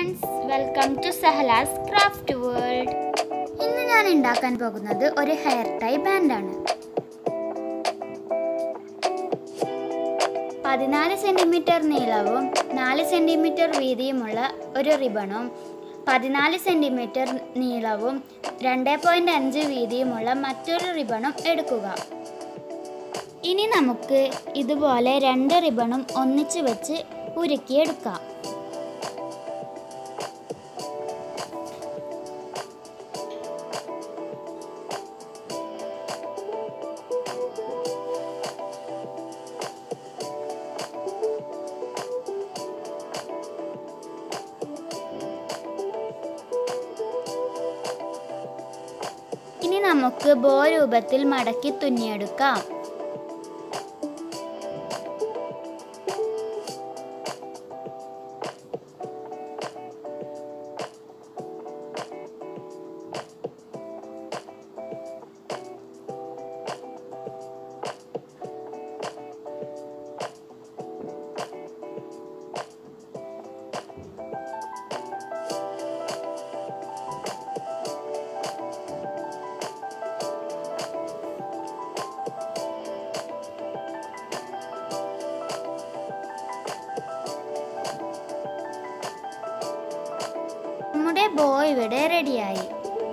friends welcome to Sahala's craft world ഇന്ന് ഞാൻ ഉണ്ടാക്കാൻ പോകുന്നത് ഒരു ഹെയർ ടൈ ബാൻഡാണ് പതിനാല് സെൻറ്റിമീറ്റർ നീളവും നാല് സെൻറ്റിമീറ്റർ വീതിയുമുള്ള ഒരു റിബണും പതിനാല് സെൻറ്റിമീറ്റർ നീളവും രണ്ട് പോയിൻ്റ് അഞ്ച് വീതിയുമുള്ള മറ്റൊരു റിബണും എടുക്കുക ഇനി നമുക്ക് ഇതുപോലെ രണ്ട് റിബണും ഒന്നിച്ച് വെച്ച് ഉരുക്കിയെടുക്കാം ഇനി നമുക്ക് ബോ രൂപത്തിൽ മടക്കി തുന്നിയെടുക്കാം നമ്മുടെ ബോ ഇവിടെ റെഡിയായി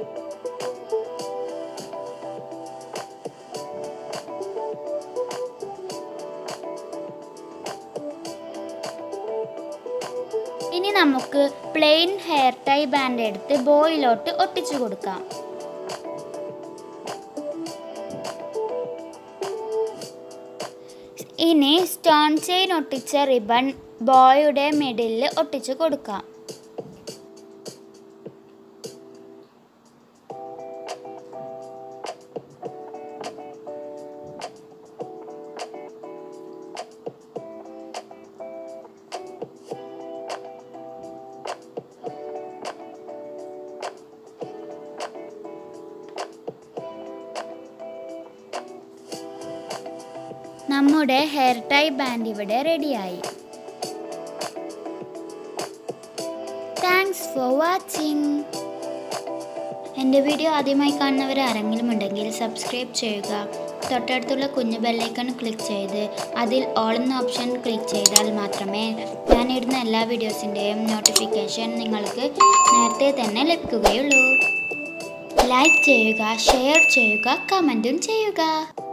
ഇനി നമുക്ക് പ്ലെയിൻ ഹെയർ ടൈ ബാൻഡ് എടുത്ത് ബോയിലോട്ട് ഒട്ടിച്ചു കൊടുക്കാം ഇനി സ്റ്റോൺ ചെയിൻ ഒട്ടിച്ച റിബൺ ബോയുടെ മിഡിലിൽ ഒട്ടിച്ചു കൊടുക്കാം നമ്മുടെ ഹെയർ ടൈ ബാൻഡ് ഇവിടെ റെഡിയായി താങ്ക്സ് ഫോർ വാച്ചിങ് എൻ്റെ വീഡിയോ ആദ്യമായി കാണുന്നവർ ആരെങ്കിലും ഉണ്ടെങ്കിൽ സബ്സ്ക്രൈബ് ചെയ്യുക തൊട്ടടുത്തുള്ള കുഞ്ഞു ബെല്ലൈക്കൺ ക്ലിക്ക് ചെയ്ത് അതിൽ ഓൾ എന്ന ഓപ്ഷൻ ക്ലിക്ക് ചെയ്താൽ മാത്രമേ ഞാൻ ഇടുന്ന എല്ലാ വീഡിയോസിൻ്റെയും നോട്ടിഫിക്കേഷൻ നിങ്ങൾക്ക് നേരത്തെ തന്നെ ലഭിക്കുകയുള്ളൂ ലൈക്ക് ചെയ്യുക ഷെയർ ചെയ്യുക കമൻറ്റും ചെയ്യുക